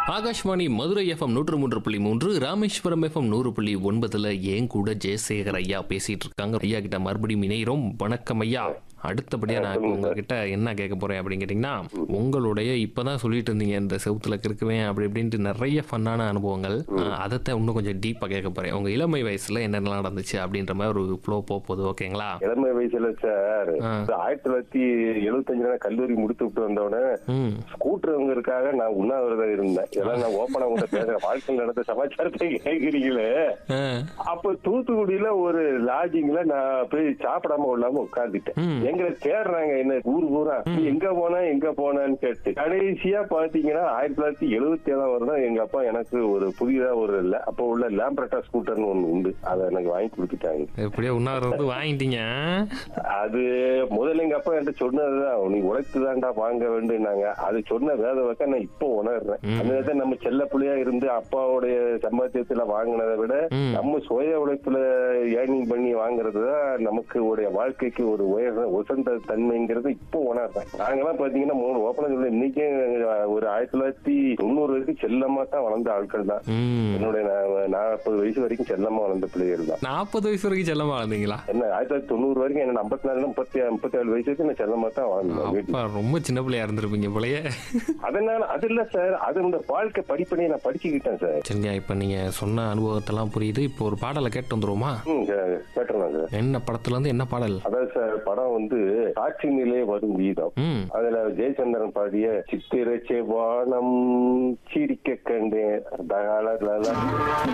Akashvani Madurai FM நூற்று மூன்று புள்ளி மூன்று ராமேஸ்வரம் எஃப்எம் நூறு புள்ளி ஒன்பதுல ஏன் கூட ஜெயசேகர் ஐயா பேசிட்டு இருக்காங்க ஐயா கிட்ட மறுபடியும் இணைகிறோம் வணக்கம் ஐயா அடுத்தபடியா நான் இப்போ உங்ககிட்ட என்ன கேட்க போறேன் அப்படின்னு கேட்டீங்கன்னா உங்களுடைய இப்பதான் சொல்லிட்டு இருந்தீங்க இந்த செவுத்துல கிறுக்குவேன் அப்படி இப்படின்ட்டு நிறைய ஃபன்னான அனுபவங்கள் அஹ், அதைத்தான் இன்னும் கொஞ்சம் டீப்பா கேட்க போறேன் உங்க இளமை வயசுல என்னென்னலாம் நடந்துச்சு அப்படின்ற மாதிரி ஒரு ஃப்ளோ போகுது ஓகேங்களா இளமை வயசுல சார் ஆ. இந்த ஆயிரத்தி தொள்ளாயிரத்தி எழுபத்தஞ்சுல கல்லூரி முடித்து விட்டு வந்தோடனே ம் ஸ்கூட்டருங்கிறதுக்காக நான் உண்ணாவிரதம் இருந்தேன் இதெல்லாம் நான் ஓப்பனா உங்கள்கிட்ட பேசுறேன் வாழ்க்கையில் நடந்த சமாச்சாரத்தை கேட்கிறீங்களே ஆ, அப்ப தூத்துக்குடியில ஒரு லாட்ஜிங்ல நான் போய் சாப்பிடாம இல்லாம உட்கார்ந்துட்டேன் ம். எங்களை தேடுறாங்க என்ன ஊர் பூரா நீ எங்க போனா எங்க போனான்னு கேட்டு கடைசியா பாத்தீங்கன்னா ஆயிரத்தி தொள்ளாயிரத்தி எழுபத்தி ஏழாம் வருடம் எங்க அப்பா எனக்கு ஒரு புதியதா ஒரு ல- அப்ப உள்ள லேம்ப்ரட்டா ஸ்கூட்டர்னு ஒண்ணு உண்டு அதை எனக்கு வாங்கி கொடுத்துட்டாங்க எப்படியோ உண்ணாவிரதம் வாங்கிட்டீங்க அது முதல்ல எங்க அப்பா என்கிட்ட சொன்னதுதான் நீ உழைத்து தான்டா வாங்க வேண்டும்னாங்க அது சொன்ன வேத வைக்க நான் இப்போ உணர்றேன் ம். அந்த நேரத்துல நம்ம செல்ல பிள்ளையா இருந்து அப்பாவுடைய சம்பாத்தியத்துல வாங்கினதை விட ம். நம்ம சுய உழைப்புல ஏர்னிங் பண்ணி வாங்குறது தான் நமக்கு உடைய வாழ்க்கைக்கு ஒரு உயர் உசந்த தன்மைங்கிறது இப்போ உணர்றேன் நாங்கெல்லாம் பாத்தீங்கன்னா மூணு ஓப்பனா சொல்ல இன்னைக்கே ஒரு ஆயிரத்தி தொள்ளாயிரத்தி தொண்ணூறு வரைக்கும் செல்லமா தான் வளர்ந்த ஆட்கள் தான் ம் என்னுடைய நா- நாற்பது வயசு வரைக்கும் செல்லமா வளர்ந்த பிள்ளைகள் தான் நாற்பது வயசு வரைக்கும் செல்லமா வளர்ந்தீங்களா என்ன ஆயிரத்தி தொள்ளாயிரத்தி தொண்ணூறு வரைக்கும் என்ன ஐம்பத்தி நாலு முப்பத்தி முப்பத்தி ஏழு வயசு வரைக்கும் நான் செல்லமா தான் வாழ்ந்தேன் வீட்டுல அப்பா ரொம்ப சின்ன பிள்ளையா இருந்திருப்பீங்க போலயே அதனால அது இல்ல சார் அது இந்த வாழ்க்கை படிப்படியை நான் படிச்சுக்கிட்டேன் சார் சரிங்க இப்ப நீங்க சொன்ன அனுபவத்தெல்லாம் புரியுது இப்போ ஒரு பாடலை கேட்டு வந்துருவோமா ம் கேட்டுறேன் சார் என்ன படத்துல இருந்து என்ன பாடல் அதாவது சார் படம் வந்து காட்சி நிலையே வரும் வீதம் ம் அதுல ஜெயச்சந்திரன் பாடிய சித்திர செவ்வானம் சிரிக்க கண்டேன் அந்த காலத்துல